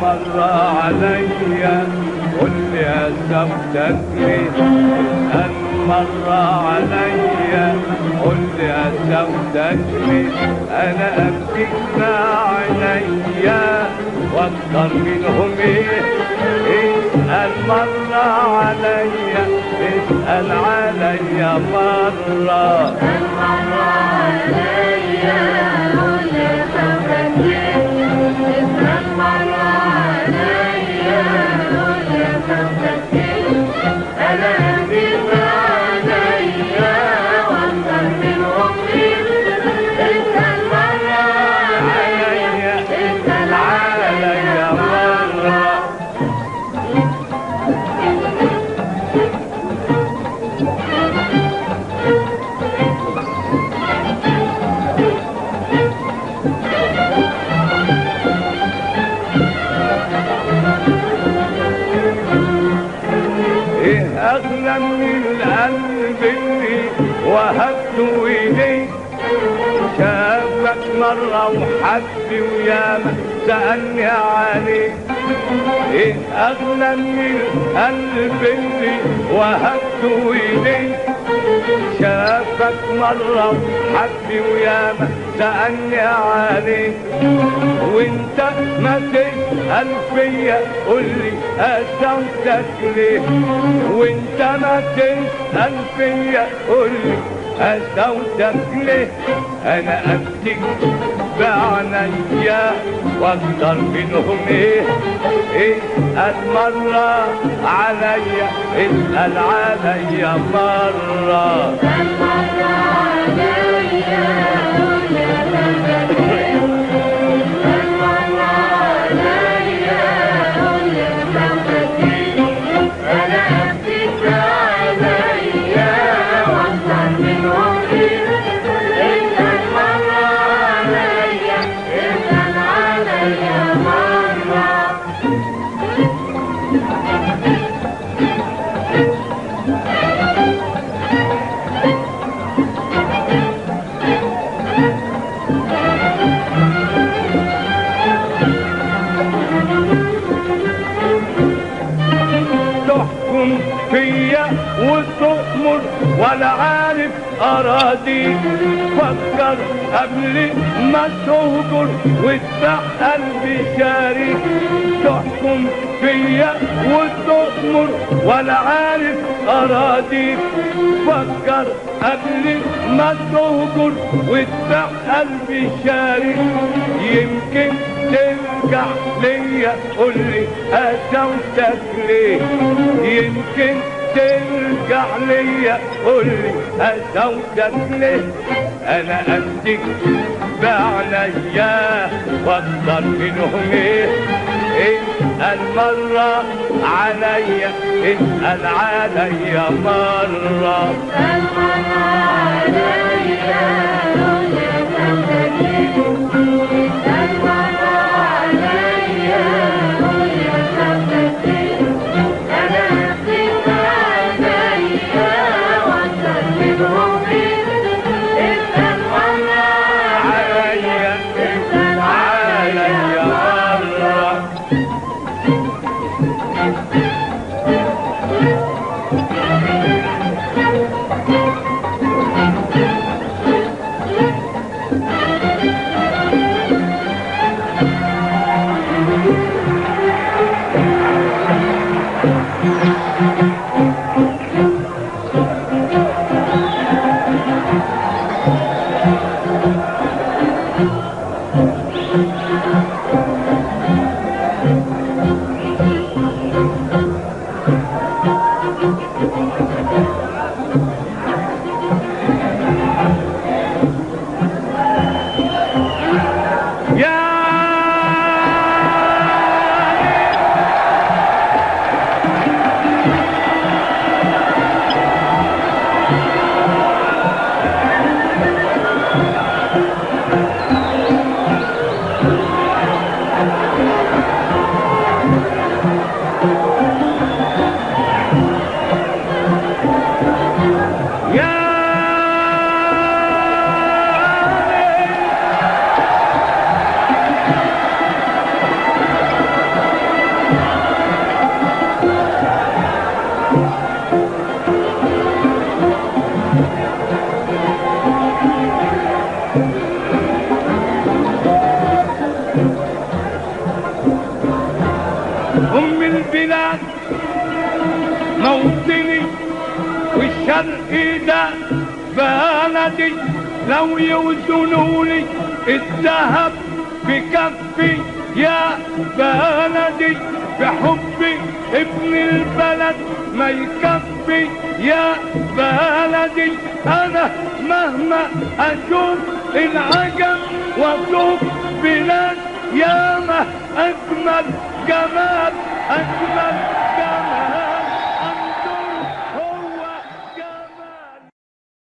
مرة عليا قل لي أسوتك ليه اسأل مرة عليا قل لي أسوتك ليه أنا أمسك مع عينيا واكتر منهم ايه اسأل مرة عليا اسأل عليا مرة عليا اسأل عليا مرة ايه اغلى من القلب اللي وهبته اليك شافك مرة وحبي وياما سألني عليك ايه اغلى من القلب اللي وهبته اليك شافك مرة وحبي وياما سألني عليك وانت ما تسأل فيا قولي أسوتك ليه وانت ما تسأل فيا قولي أسوتك ليه أنا أمسك بعنيا واكتر منهم ايه اسأل مرة عليا اسأل عليا مرة تحكم فيا وتؤمر ولا عارف اراضيك فكر قبل ما تهجر وتبع قلبي شاريك تحكم فيا وتؤمر ولا عارف اراضيك فكر قبل ما تهجر وتبع قلبي شاريك يمكن ترجع ليا قول لي اسوتك ليه يمكن ترجع ليا قول لي اسوتك ليه انا امسك بعنيا واكتر منهم ايه اسأل مرة عليا اسأل عليا مرة عليا اسأل عليا مرة أم البلاد موطني والشرق ده بلدي لو يوزنوني الذهب بكفي يا بلدي بحبي ابن البلد ما يكفي يا بلدي انا مهما اشوف العجب واشوف بلاد ياما اجمل جمال اجمل